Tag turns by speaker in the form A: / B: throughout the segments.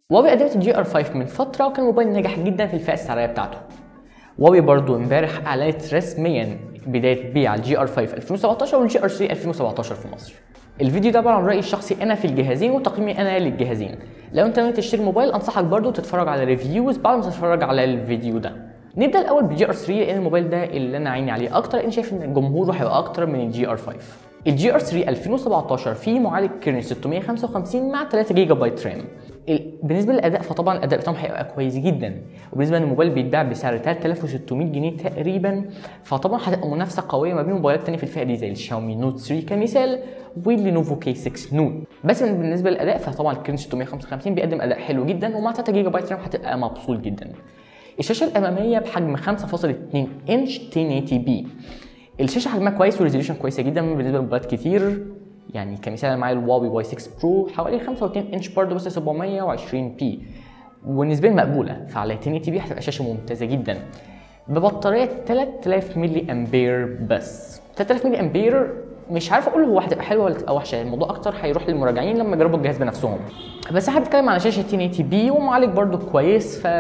A: هواوي قدمت الجي ار 5 من فتره وكان موبايل ناجح جدا في الفئه السعريه بتاعته هواوي برضو امبارح اعلنت رسميا بدايه بيع الجي ار 5 2017 والجي ار 3 2017 في مصر الفيديو ده عباره عن رايي الشخصي انا في الجهازين وتقييمي انا للجهازين لو انت ناوي تشتري موبايل انصحك برضو تتفرج على ريفيوز بعد ما تتفرج على الفيديو ده نبدا الاول بالجي ار 3 لان الموبايل ده اللي انا عيني عليه اكتر لان شايف ان جمهوره هيبقى اكتر من الجي ار 5 الجي ار 3 2017 فيه معالج كيرن 655 مع 3 جيجا بايت رام ال- بالنسبه للاداء فطبعا الاداء بتاعهم هيبقى كويس جدا وبالنسبه ان الموبايل بيتباع بسعر 3600 جنيه تقريبا فطبعا هتبقى منافسه قويه ما بين موبايلات تانية في الفئه دي زي الشاومي نوت 3 كمثال واللينوفو كي 6 نوت بس من- بالنسبه للاداء فطبعا الكيرن 655 بيقدم اداء حلو جدا ومع 3 جيجا بايت رام هتبقى مبسوط جدا الشاشه الاماميه بحجم 5.2 انش 1080 بي الشاشه حجمها كويس وريزوليوشن كويسه جدا بالنسبه لموبايلات كتير يعني كمثال أنا معايا الواوي واي 6 برو حوالي 35 انش برضه بس 720 بي ونسبيا مقبوله فعلى 1080 بي هتبقى شاشه ممتازه جدا ببطاريه 3000 ملي امبير بس 3000 ملي امبير مش عارف اقول هو هتبقى حلوه ولا تبقى وحشه الموضوع اكتر هيروح للمراجعين لما يجربوا الجهاز بنفسهم بس احنا بنتكلم على شاشه 1080 بي ومعالج برضه كويس ف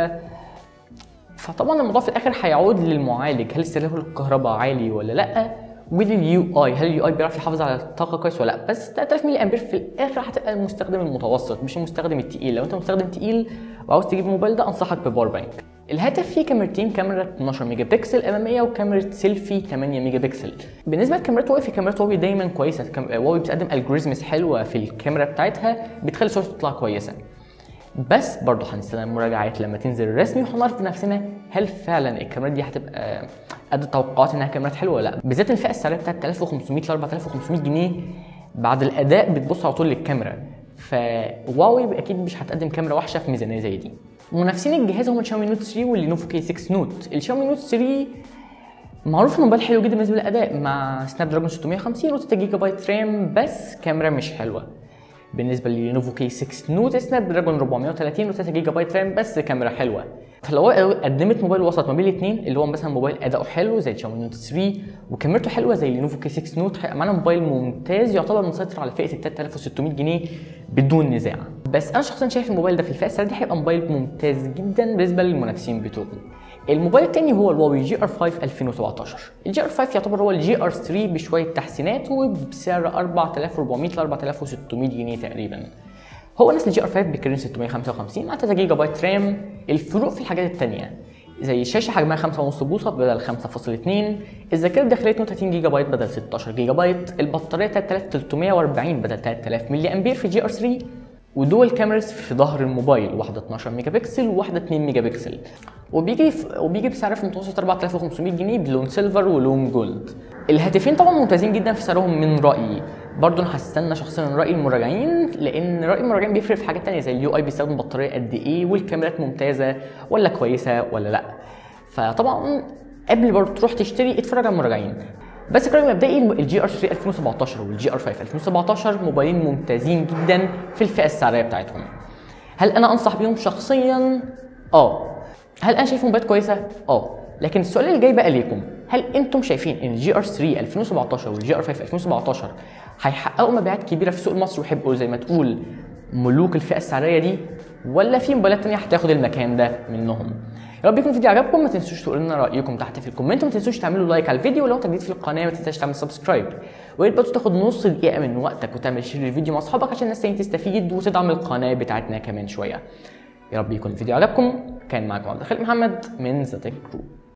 A: فطبعا الموضوع في الاخر هيعود للمعالج هل استهلاكه للكهرباء عالي ولا لا ولليو اي هل اليو اي بيعرف يحافظ على الطاقه كويس ولا لا بس 3000 ملي امبير في الاخر هتبقى المستخدم المتوسط مش المستخدم التقيل لو انت مستخدم تقيل وعاوز تجيب الموبايل ده انصحك بباور بانك الهاتف فيه كاميرتين كاميرا 12 ميجا بكسل اماميه وكاميرا سيلفي 8 ميجا بكسل بالنسبه لكاميرات هواوي في كاميرات هواوي دايما كويسه كام- هواوي بتقدم الجوريزمز حلوه في الكاميرا بتاعتها بتخلي صورتها تطلع كويسه بس برضه هنستنى المراجعات لما تنزل الرسمي وهنعرف بنفسنا هل فعلا الكاميرات دي هتبقى قد التوقعات انها كاميرات حلوه ولا لا بالذات الفئه السعريه بتاعت 3500 ل 4500 جنيه بعد الاداء بتبص على طول للكاميرا فواوي اكيد مش هتقدم كاميرا وحشه في ميزانيه زي دي منافسين الجهاز هم الشاومي نوت 3 واللينوفو كي 6 نوت الشاومي نوت 3 معروف انه موبايل حلو جدا بالنسبه للاداء مع سناب دراجون 650 و3 جيجا بايت رام بس كاميرا مش حلوه بالنسبه للينوفو كي 6 نوت سناب دراجون 430 و3 جيجا بايت رام بس كاميرا حلوه فلو قدمت موبايل وسط ما بين الاثنين اللي هو مثلا موبايل اداؤه حلو زي الشاومي نوت 3 وكاميرته حلوه زي لينوفو كي 6 نوت هيبقى معانا موبايل ممتاز يعتبر مسيطر على فئه ال 3600 جنيه بدون نزاع بس انا شخصيا شايف الموبايل ده في الفئه السعريه دي هيبقى موبايل ممتاز جدا بالنسبه للمنافسين بتوعه الموبايل الثاني هو الهواوي جي ار 5 2017 الجي ار 5 يعتبر هو الجي ار 3 بشويه تحسينات وبسعر 4400 ل 4600 جنيه تقريبا هو نفس الجي ار 5 بكرين 655 مع 3 جيجا بايت رام الفروق في الحاجات التانية زي الشاشة حجمها 5.5 بوصة بدل 5.2 الذاكرة الداخلية 32 جيجا بايت بدل 16 جيجا بايت البطارية 3340 بدل 3000 ملي امبير في جي ار 3 ودول كاميرز في ظهر الموبايل واحدة 12 ميجا بكسل وواحدة 2 ميجا بكسل وبيجي في وبيجي بسعر في متوسط 4500 جنيه بلون سيلفر ولون جولد الهاتفين طبعا ممتازين جدا في سعرهم من رأيي برضه انا هستنى شخصيا رأي المراجعين لان رأي المراجعين بيفرق في حاجات تانية زي اليو اي بيستخدم بطارية قد ايه والكاميرات ممتازة ولا كويسة ولا لا فطبعا قبل برضه تروح تشتري اتفرج على المراجعين بس الرأي المبدئي الجي ار 3 2017 والجي ار 5 2017 موبايلين ممتازين جدا في الفئة السعرية بتاعتهم هل انا انصح بيهم شخصيا اه هل انا شايفهم موبايلات كويسه اه لكن السؤال اللي جاي بقى ليكم هل انتم شايفين ان الجي ار 3 2017 والجي ار 5 2017 هيحققوا مبيعات كبيره في السوق المصري ويبقوا زي ما تقول ملوك الفئه السعريه دي ولا في موبايلات تانية هتاخد المكان ده منهم يا رب يكون الفيديو عجبكم ما تنسوش تقولوا لنا رايكم تحت في الكومنت وما تنسوش تعملوا لايك على الفيديو ولو انت جديد في القناه ما تنساش تعمل سبسكرايب ويا ريت برضه تاخد نص دقيقه من وقتك وتعمل شير للفيديو مع اصحابك عشان الناس تانية تستفيد وتدعم القناه بتاعتنا كمان شويه يا رب يكون الفيديو عجبكم كان معكم عبد الخالق محمد من ذا تك جروب